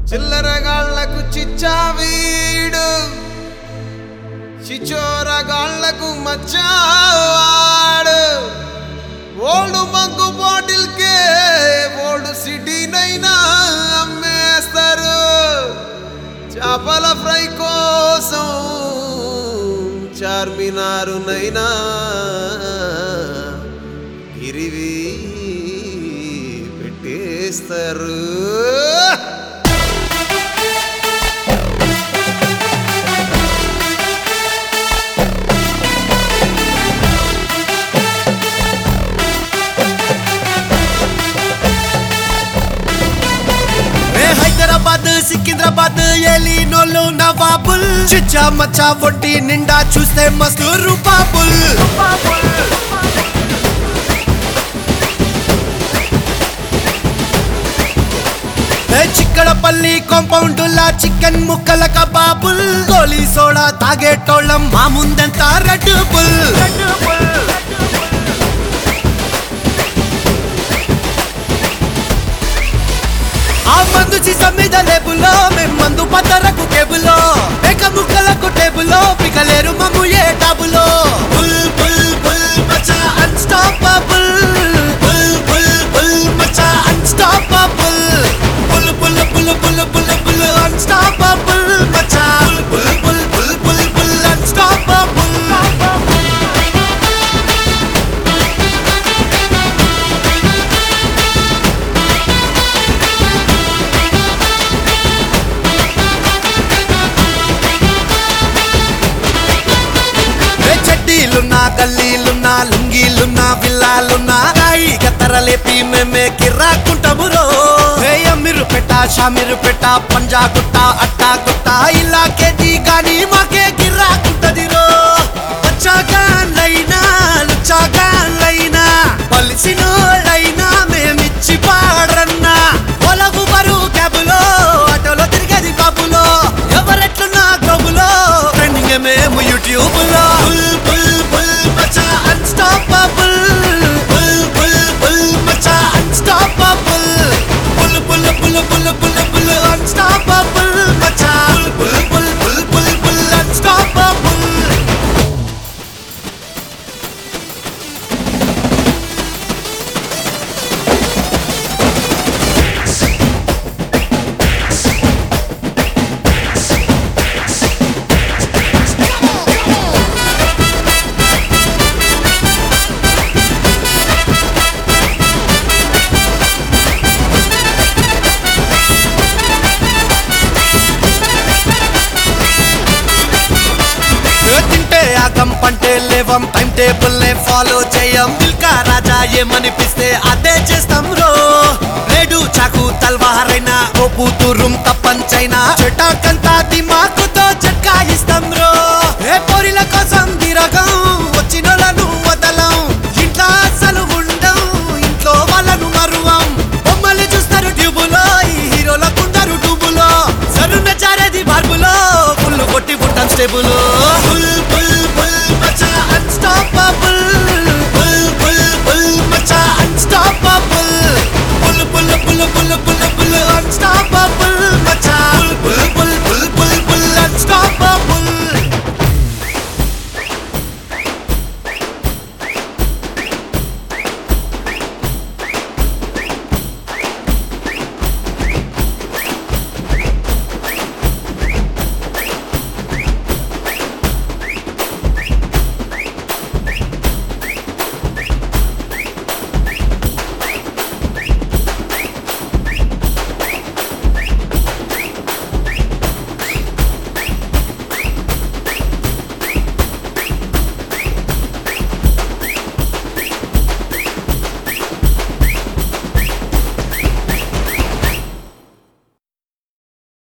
చిల్లరగాళ్లకు చిచ్చావీడు చిచోరగాళ్లకు మచ్చావాడు ఓల్డ్ బంకు బాటిల్కే ఓల్డ్ సిటీనైనా అమ్మేస్తారు చేపల ఫ్రై కోసం చార్మినారునైనా గిరివి పెట్టేస్తారు ఏ హైదరాబాద్ సికింద్రాబాద్ ఎలినోళ్ళు నవాబుల్ చిచ్చా మచ్చా వడ్డీ నిండా చూస్తే మస్తు రూపాబుల్ ఏ చిక్కడపల్లి కాంపౌండ్ లా చికెన్ ముక్కల కబాబుల్ గోలీ సోడా తాగేటోళ్ళం మా ముందెంత రెడ్ బుల్ ఆ మందు సీసా మీద లేబులో మేం మందు పద్దరకు కేబులో మేక ముక్కలకు టేబులో పికలేరు మమ్ము ఏ టాబులో బుల్ బుల్ బుల్ మచా అన్స్టాపబుల్ బుల్ బుల్ బుల్ మచా unstoppable bull bull bull bull bull bull unstoppable మచా bull bull bull bull bull unstoppable ఏ చెడ్డీలున్నా గల్లీలున్నా లుంగీలున్నా విల్లాలున్నా రాయి కత్తరలేపి మేమే కిర్రాకుంటాము రో ఏ అమ్మిరు పెట్ట షామిరు పెట్ట పంజా గుట్ట అట్టా గుట్ట ఇలా కేజీ కానీ మాకే కిర్రాకుంటది రో వచ్చాగాళ్ళైనా లుచ్చాగాళ్ళైనా పలిసినోళ్ళైనా మేమిచ్చి పాడరన్నా పొలగు బరువు క్యాబులో ఆటోలో తిరిగేది బాబులో ఎవరెట్లున్నా గ్లోబులో ట్రెండింగ్ మేము యూట్యూబ్ లో బుల్ బుల్ బుల్ మచా అన్స్టాపబుల్ బుల్ బుల్ బుల్ మచా unstoppable bull bull bull bull bull bull unstoppable మచా bull bull bull bull bull unstoppable ఏ తింటే ఆగం పంటే లేవం టైం టేబుల్ ఫాలో చేయం మిల్కా రాజా ఏమనిపిస్తే అదే చేస్తాం రో లేడు చాకు తల్వారైనా ఓ కూతురుం తప్పంచైనా చెటాకంతా దిమాకుతో చట్కాయిస్తాం రో ఏ పొరిల కోసం దిరగం వచ్చినోళ్ళను వదలం ఇంట్లో అసలు ఉండం ఇంట్లో వాళ్ళను మరువం బొమ్మలు చూస్తారు ట్యూబులో ఈ హీరోలకు ఉండరు ట్యూబులో సరున్న చారేది బార్బులో ఫుల్ కొట్టి పుట్టాం స్టేబులో